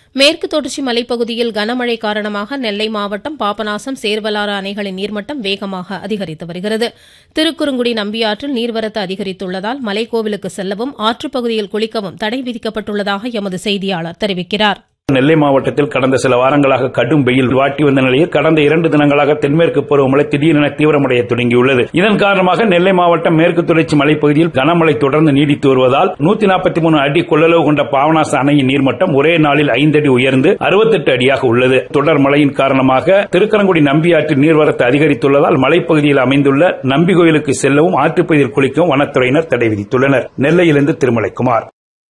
மேற்கு தொடர்ச்சி மலைப்பகுதியில் கனமழை காரணமாக நெல்லை மாவட்டம் பாபநாசம் சேர்வலாறு அணைகளின் நீர்மட்டம் வேகமாக அதிகரித்து வருகிறது திருக்குறுங்குடி நம்பியாற்றில் நீர்வரத்து அதிகரித்துள்ளதால் மலைக்கோவிலுக்கு செல்லவும் ஆற்றுப்பகுதியில் குளிக்கவும் தடை விதிக்கப்பட்டுள்ளதாக எமது செய்தியாளர் தெரிவிக்கிறார் நெல்லை மாவட்டத்தில் கடந்த சில வாரங்களாக கடும் வெயில் வாட்டி வந்த நிலையில் கடந்த இரண்டு தினங்களாக தென்மேற்கு பருவமழை திடீரென தீவிரமடைய தொடங்கியுள்ளது இதன் காரணமாக நெல்லை மாவட்டம் மேற்கு தொடர்ச்சி மலைப்பகுதியில் கனமழை தொடர்ந்து நீடித்து வருவதால் நூத்தி நாற்பத்தி மூணு அடி கொள்ளளவு கொண்ட பாவனாச அணையின் நீர்மட்டம் ஒரே நாளில் ஐந்து அடி உயர்ந்து அறுபத்தெட்டு அடியாக உள்ளது தொடர் மழையின் காரணமாக திருக்கரங்குடி நம்பியாற்றில் நீர்வரத்து அதிகரித்துள்ளதால் மலைப்பகுதியில் அமைந்துள்ள நம்பி கோயிலுக்கு செல்லவும் ஆற்றுப்பகுதியில் குளிக்கவும் வனத்துறையினர் தடை விதித்துள்ளனர் நெல்லையிலிருந்து திருமலைக்குமார்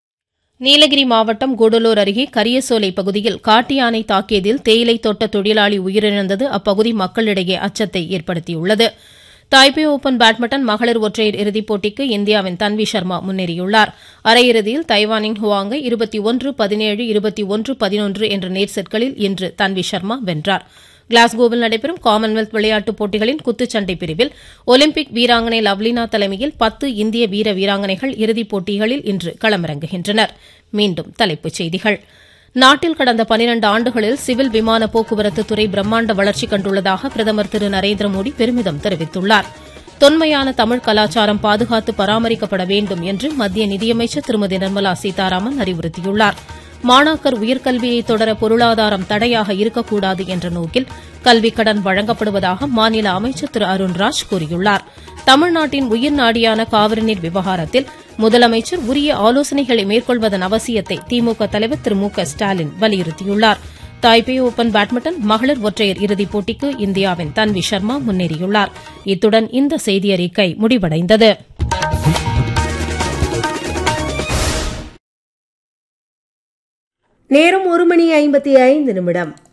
நீலகிரி மாவட்டம் கூடலூர் அருகே கரியசோலை பகுதியில் காட்டு யானை தாக்கியதில் தேயிலை தோட்ட தொழிலாளி உயிரிழந்தது அப்பகுதி மக்களிடையே அச்சத்தை ஏற்படுத்தியுள்ளது தாய்பே ஓபன் பேட்மிண்டன் மகளிர் ஒற்றையர் இறுதிப் போட்டிக்கு இந்தியாவின் தன்வி சர்மா முன்னேறியுள்ளார் அரையிறுதியில் தைவானின் ஹுவாங்கை இருபத்தி ஒன்று பதினேழு இருபத்தி ஒன்று பதினொன்று என்ற நேர் செட்களில் இன்று தன்வி சர்மா வென்றார் கிளாஸ்கோவில் நடைபெறும் காமன்வெல்த் விளையாட்டுப் போட்டிகளின் குத்துச்சண்டை பிரிவில் ஒலிம்பிக் வீராங்கனை லவ்லினா தலைமையில் பத்து இந்திய வீர வீராங்கனைகள் இறுதிப் போட்டிகளில் இன்று களமிறங்குகின்றனர் மீண்டும் தலைப்புச் செய்திகள் நாட்டில் கடந்த பனிரண்டு ஆண்டுகளில் சிவில் விமான போக்குவரத்து துறை பிரம்மாண்ட வளர்ச்சி கண்டுள்ளதாக பிரதமர் திரு நரேந்திர மோடி பெருமிதம் தெரிவித்துள்ளார் தொன்மையான தமிழ் கலாச்சாரம் பாதுகாத்து பராமரிக்கப்பட வேண்டும் என்று மத்திய நிதியமைச்சர் திருமதி நிர்மலா சீதாராமன் அறிவுறுத்தியுள்ளாா் மாணாக்கர் உயர்கல்வியை தொடர பொருளாதாரம் தடையாக இருக்கக்கூடாது என்ற நோக்கில் கல்விக் கடன் வழங்கப்படுவதாக மாநில அமைச்சர் திரு அருண்ராஜ் கூறியுள்ளார் தமிழ்நாட்டின் உயிர் நாடியான காவிரி நீர் விவகாரத்தில் முதலமைச்சர் உரிய ஆலோசனைகளை மேற்கொள்வதன் அவசியத்தை திமுக தலைவர் திரு மு க ஸ்டாலின் வலியுறுத்தியுள்ளார் தாய்பே ஓபன் பேட்மிண்டன் மகளிர் ஒற்றையர் இறுதிப் போட்டிக்கு இந்தியாவின் தன்வி சர்மா முன்னேறியுள்ளார் இத்துடன் இந்த செய்தியறிக்கை முடிவடைந்தது நேரம் ஒரு மணி ஐம்பத்தி ஐந்து நிமிடம்